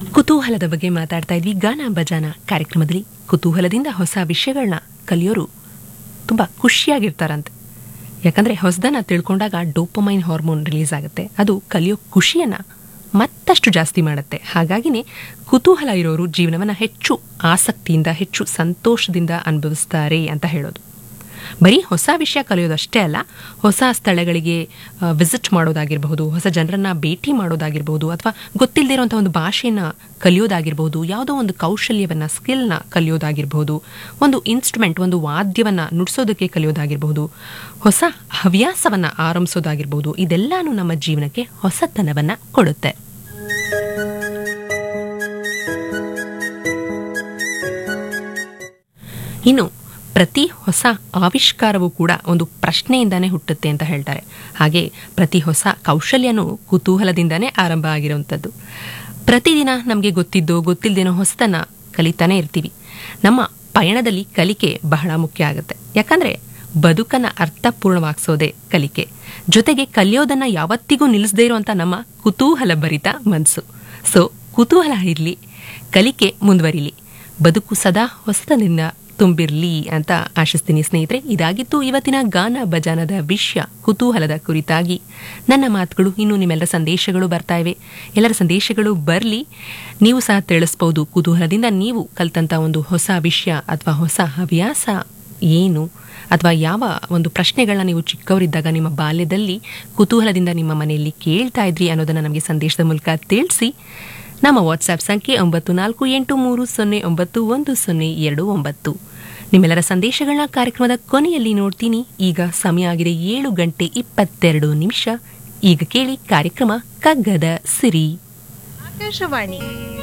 ಕುತೂಹಲದ ಬಗ್ಗೆ ಮಾತಾಡ್ತಾ ಇದ್ವಿ ಗಾನ ಭಜಾನ ಕಾರ್ಯಕ್ರಮದಲ್ಲಿ ಕುತೂಹಲದಿಂದ ಹೊಸ ವಿಷಯಗಳನ್ನ ಕಲಿಯೋರು ತುಂಬ ಖುಷಿಯಾಗಿರ್ತಾರಂತೆ ಯಾಕಂದರೆ ಹೊಸದನ್ನ ತಿಳ್ಕೊಂಡಾಗ ಡೋಪಮೈನ್ ಹಾರ್ಮೋನ್ ರಿಲೀಸ್ ಆಗುತ್ತೆ ಅದು ಕಲಿಯೋ ಖುಷಿಯನ್ನು ಮತ್ತಷ್ಟು ಜಾಸ್ತಿ ಮಾಡುತ್ತೆ ಹಾಗಾಗಿನೇ ಕುತೂಹಲ ಇರೋರು ಜೀವನವನ್ನು ಹೆಚ್ಚು ಆಸಕ್ತಿಯಿಂದ ಹೆಚ್ಚು ಸಂತೋಷದಿಂದ ಅನುಭವಿಸ್ತಾರೆ ಅಂತ ಹೇಳೋದು ಬರೀ ಹೊಸ ವಿಷಯ ಕಲಿಯೋದಷ್ಟೇ ಅಲ್ಲ ಹೊಸ ಸ್ಥಳಗಳಿಗೆ ವಿಸಿಟ್ ಮಾಡೋದಾಗಿರಬಹುದು ಹೊಸ ಜನರನ್ನ ಭೇಟಿ ಮಾಡೋದಾಗಿರ್ಬೋದು ಅಥವಾ ಗೊತ್ತಿಲ್ಲದೆ ಇರುವಂಥ ಒಂದು ಭಾಷೆನ ಕಲಿಯೋದಾಗಿರ್ಬೋದು ಯಾವುದೋ ಒಂದು ಕೌಶಲ್ಯವನ್ನು ಸ್ಕಿಲ್ನ ಕಲಿಯೋದಾಗಿರ್ಬೋದು ಒಂದು ಇನ್ಸ್ಟ್ರುಮೆಂಟ್ ಒಂದು ವಾದ್ಯವನ್ನು ನುಡಿಸೋದಕ್ಕೆ ಕಲಿಯೋದಾಗಿರ್ಬೋದು ಹೊಸ ಹವ್ಯಾಸವನ್ನು ಆರಂಭಿಸೋದಾಗಿರ್ಬೋದು ಇದೆಲ್ಲಾನು ನಮ್ಮ ಜೀವನಕ್ಕೆ ಹೊಸತನವನ್ನು ಕೊಡುತ್ತೆ ಇನ್ನು ಪ್ರತಿ ಹೊಸ ಆವಿಷ್ಕಾರವೂ ಕೂಡ ಒಂದು ಪ್ರಶ್ನೆಯಿಂದಾನೇ ಹುಟ್ಟುತ್ತೆ ಅಂತ ಹೇಳ್ತಾರೆ ಹಾಗೆ ಪ್ರತಿ ಹೊಸ ಕೌಶಲ್ಯನೂ ಕುತೂಹಲದಿಂದಾನೇ ಆರಂಭ ಆಗಿರುವಂಥದ್ದು ಪ್ರತಿದಿನ ನಮಗೆ ಗೊತ್ತಿದ್ದೋ ಗೊತ್ತಿಲ್ಲದೇನೋ ಹೊಸತನ ಕಲಿತಾನೇ ಇರ್ತೀವಿ ನಮ್ಮ ಪಯಣದಲ್ಲಿ ಕಲಿಕೆ ಬಹಳ ಮುಖ್ಯ ಆಗುತ್ತೆ ಯಾಕಂದರೆ ಬದುಕನ್ನು ಅರ್ಥಪೂರ್ಣವಾಗಿಸೋದೇ ಕಲಿಕೆ ಜೊತೆಗೆ ಕಲಿಯೋದನ್ನು ಯಾವತ್ತಿಗೂ ನಿಲ್ಲಿಸದೇ ಇರುವಂಥ ನಮ್ಮ ಕುತೂಹಲ ಭರಿತ ಮನಸ್ಸು ಸೊ ಕುತೂಹಲ ಇರಲಿ ಕಲಿಕೆ ಮುಂದುವರಿಲಿ ಬದುಕು ಸದಾ ಹೊಸತನದಿಂದ ತುಂಬಿರ್ಲಿ ಅಂತ ಆಶಿಸ್ತೀನಿ ಸ್ನೇಹಿತರೆ ಇದಾಗಿತ್ತು ಇವತ್ತಿನ ಗಾನ ಭಜಾನದ ವಿಷಯ ಕುತೂಹಲದ ಕುರಿತಾಗಿ ನನ್ನ ಮಾತುಗಳು ಇನ್ನು ನಿಮ್ಮೆಲ್ಲರ ಸಂದೇಶಗಳು ಬರ್ತಾ ಇವೆ ಎಲ್ಲರ ಸಂದೇಶಗಳು ಬರಲಿ ನೀವು ಸಹ ತಿಳಿಸ್ಬೋದು ಕುತೂಹಲದಿಂದ ನೀವು ಕಲ್ತಂಥ ಒಂದು ಹೊಸ ವಿಷಯ ಅಥವಾ ಹೊಸ ಹವ್ಯಾಸ ಏನು ಅಥವಾ ಯಾವ ಒಂದು ಪ್ರಶ್ನೆಗಳನ್ನ ನೀವು ಚಿಕ್ಕವರಿದ್ದಾಗ ನಿಮ್ಮ ಬಾಲ್ಯದಲ್ಲಿ ಕುತೂಹಲದಿಂದ ನಿಮ್ಮ ಮನೆಯಲ್ಲಿ ಕೇಳ್ತಾ ಇದ್ರಿ ಅನ್ನೋದನ್ನು ನಮಗೆ ಸಂದೇಶದ ಮೂಲಕ ತಿಳಿಸಿ ನಮ್ಮ ವಾಟ್ಸ್ಆ್ಯಪ್ ಸಂಖ್ಯೆ ಒಂಬತ್ತು ನಾಲ್ಕು ಎಂಟು ಮೂರು ಸೊನ್ನೆ ಒಂಬತ್ತು ಒಂದು ಸೊನ್ನೆ ಎರಡು ಒಂಬತ್ತು ನಿಮ್ಮೆಲ್ಲರ ಸಂದೇಶಗಳನ್ನ ಕಾರ್ಯಕ್ರಮದ ಕೊನೆಯಲ್ಲಿ ನೋಡ್ತೀನಿ ಈಗ ಸಮಯ ಆಗಿದೆ ಏಳು ಗಂಟೆ ಇಪ್ಪತ್ತೆರಡು ನಿಮಿಷ ಈಗ ಕೇಳಿ ಕಾರ್ಯಕ್ರಮ ಕಗ್ಗದ ಸಿರಿ ಆಕಾಶವಾಣಿ